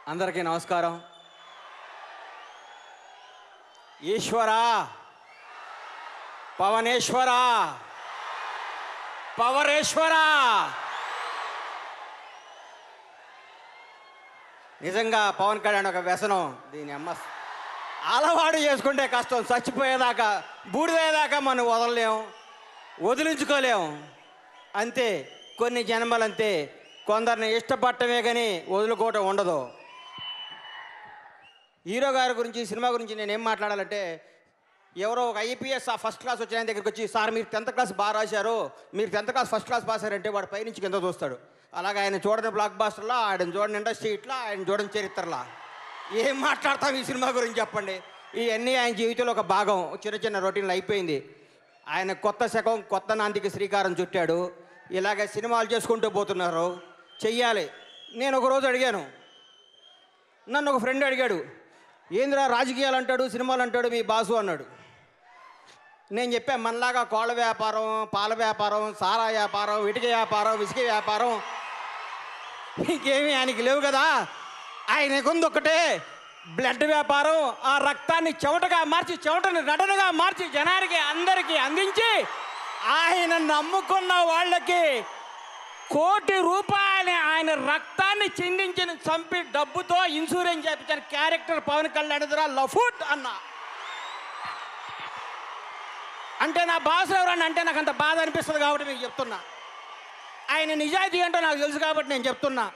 అందరికీ నమస్కారం ఈశ్వరా పవనేశ్వరా పవరేశ్వరా నిజంగా పవన్ కళ్యాణ్ ఒక వ్యసనం దీని అమ్మ అలవాటు చేసుకుంటే కష్టం చచ్చిపోయేదాకా బూడిదయ్యేదాకా మనం వదలలేం వదిలించుకోలేం అంతే కొన్ని జన్మలంతే కొందరిని ఇష్టపడటమే కానీ వదులుకోవటం ఉండదు హీరో గారి గురించి సినిమా గురించి నేను ఏం మాట్లాడాలంటే ఎవరో ఒక ఐపీఎస్ ఆ ఫస్ట్ క్లాస్ వచ్చిన ఆయన దగ్గరికి వచ్చి సార్ మీరు టెన్త్ క్లాస్ బాగా రాశారు మీరు tenth class first class pass అయ్యారంటే వాడు పైనుంచి కింద చూస్తాడు అలాగే ఆయన చూడని బ్లాక్ బాస్టర్లా ఆయన చూడని ఇండస్ట్రీ ఇట్లా ఆయన చూడని చరిత్రలా ఏం మాట్లాడతాం ఈ సినిమా గురించి చెప్పండి ఇవన్నీ ఆయన జీవితంలో ఒక భాగం చిన్న చిన్న రొటీన్లు అయిపోయింది ఆయన కొత్త శకం కొత్త నాంతికి శ్రీకారం చుట్టాడు ఇలాగ సినిమాలు చేసుకుంటూ పోతున్నారు చెయ్యాలి నేను ఒక రోజు అడిగాను నన్ను ఒక ఫ్రెండ్ అడిగాడు ఏందిరా రాజకీయాలు అంటాడు సినిమాలు అంటాడు మీ బాసు అన్నాడు నేను చెప్పా మనలాగా కోళ్ళ వ్యాపారం పాల వ్యాపారం సారా వ్యాపారం ఇటుక వ్యాపారం ఇసుక వ్యాపారం ఇంకేమీ ఆయనకి లేవు కదా ఆయనకుంది ఒకటే బ్లడ్ వ్యాపారం ఆ రక్తాన్ని చెమటగా మార్చి చెమటని నటనగా మార్చి జనానికి అందరికీ అందించి ఆయన నమ్ముకున్న వాళ్ళకి కోటి రూపాయల ఆయన రక్తాన్ని చిందించిన చంపి డబ్బుతో ఇన్సూరెన్స్ చేయించిన క్యారెక్టర్ పవన్ కళ్యాణ్ ద్వారా లఫుట్ అన్న అంటే నా బాస్ ఎవరన్నా అంటే నాకు అంత బాధ అనిపిస్తుంది కాబట్టి మీకు చెప్తున్నా ఆయన నిజాయితీ ఏంటో నాకు తెలుసు కాబట్టి నేను చెప్తున్నా